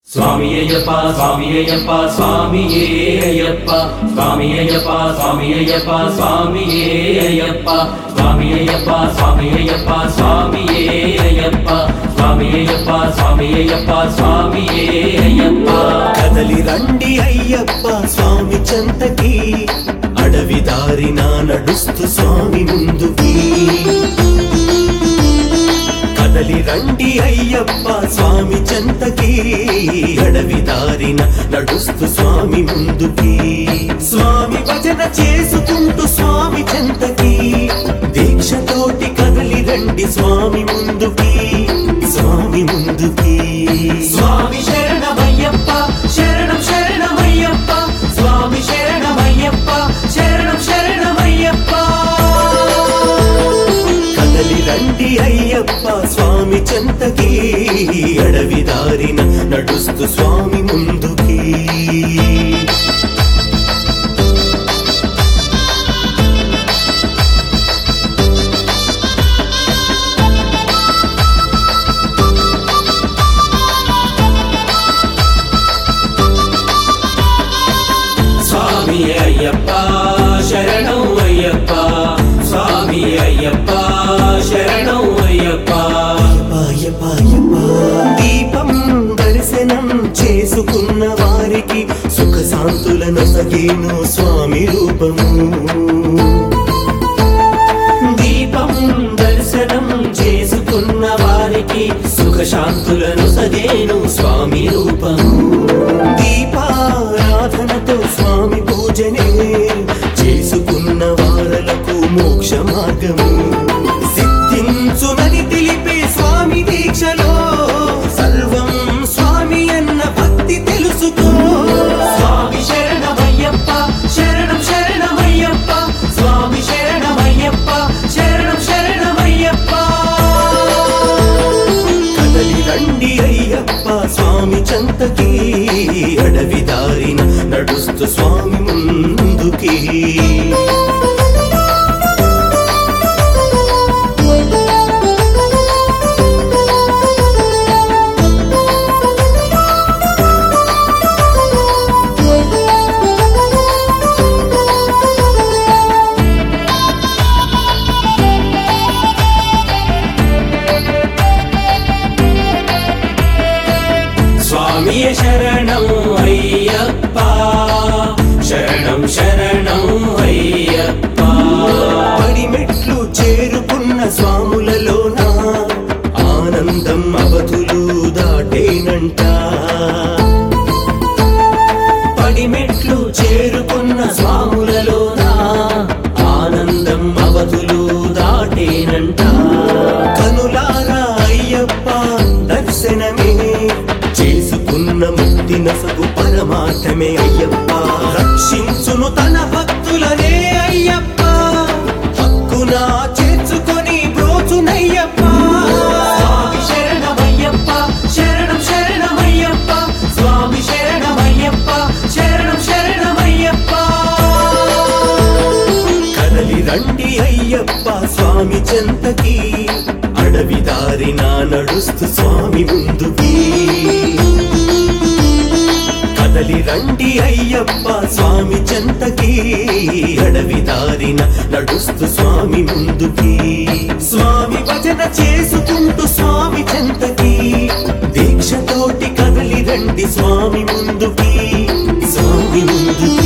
స్వామి అయ్యప్ప స్వామి అయ్యప్ప స్వామి అయ్యప్ప స్వామి అయ్యప్ప స్వామి అయ్యప్ప స్వామి అయ్యప్ప స్వామి అయ్యప్ప స్వామి అయ్యప్ప స్వామి అయ్యప్ప స్వామి అయ్యప్ప స్వామి అయ్యప్ప స్వామి అయ్యప్ప కదలి రండి అయ్యప్ప స్వామి చెంతకి అడవి దారిన నడుస్తూ స్వామి ముందుకి కదలి రండి అయ్యప్ప స్వామి చెంతకి అడవి దారిన నడుస్తూ స్వామి ముందుకి స్వామి భజన చేసుకుంటూ స్వామి చెంతకి దీక్షతోటి కదలి రండి స్వామి ముందుకి స్వామి ముందుకి స్వామి శరణమయ్యప్ప శరణం శరణమయ్యప్ప స్వామి శరణమయ్యప్ప శరణం శరణమయ్యప్ప కదలి రండి అయ్యప్ప స్వామి చెంతకి అడవి దారిన నడుస్తూ స్వామి ముందుకి స్వామి అయ్యప్ప శరణం అయ్యప్ప స్వామి అయ్యప్ప శరణం అయ్యప్ప అయ్యప్ప, అయ్యప్ప. దీపం దర్శనం చేసుకున్న వారికి సుఖ శాంతులను సగేను స్వామి రూపము దీపం దర్శనం చేసుకున్న వారికి సుఖ శాంతులను సగేను స్వామి రూపము దీపారాధనతో స్వామి పూజనే చేసుకున్న వారలకు మోక్ష మార్గము సిద్ధించునని తెలిపే స్వామి దీక్షలో సర్వం స్వామి అన్న భక్తి తెలుసుకో స్వామి శరణమయ్యప్ప శరణం శరణమయ్యప్ప స్వామి శరణమయ్యప్ప శరణం శరణమయ్యప్ప కదలి రండి అయ్యప్ప స్వామి చంతకి అడవి దారిన నడుస్తూ స్వామి ముందుకి స్వామి శరణం అయ్యప్ప శరణం శరణం అయ్యప్ప పడిమెట్లు చేరుకున్న స్వాములలోన ఆనందం అవధులు దాటేనంట పడిమెట్లు చేరుకున్న స్వాములలోన ఆనందం అవధులు దాటేనంట కనులారా అయ్యప్ప దర్శనమే చేసుకున్న ముక్తి నసగు పరమార్థమే అయ్యప్ప రక్షించును తన భక్తులనే అయ్యప్ప హక్కున చేర్చుకొని బ్రోచునయ్యప్ప స్వామి శరణమయ్యప్ప శరణం శరణమయ్యప్ప స్వామి శరణమయ్యప్ప శరణం శరణమయ్యప్ప కదలి రండి అయ్యప్ప స్వామి చెంతకి అడవి దారిన నడుస్తూ స్వామి ముందుకి కదలి రండి అయ్యప్ప స్వామి చెంతకి అడవి దారిన నడుస్తూ స్వామి ముందుకి స్వామి భజన చేసుకుంటూ స్వామి చెంతకి దీక్షతోటి కదలి రండి స్వామి ముందుకి స్వామి ముందుకి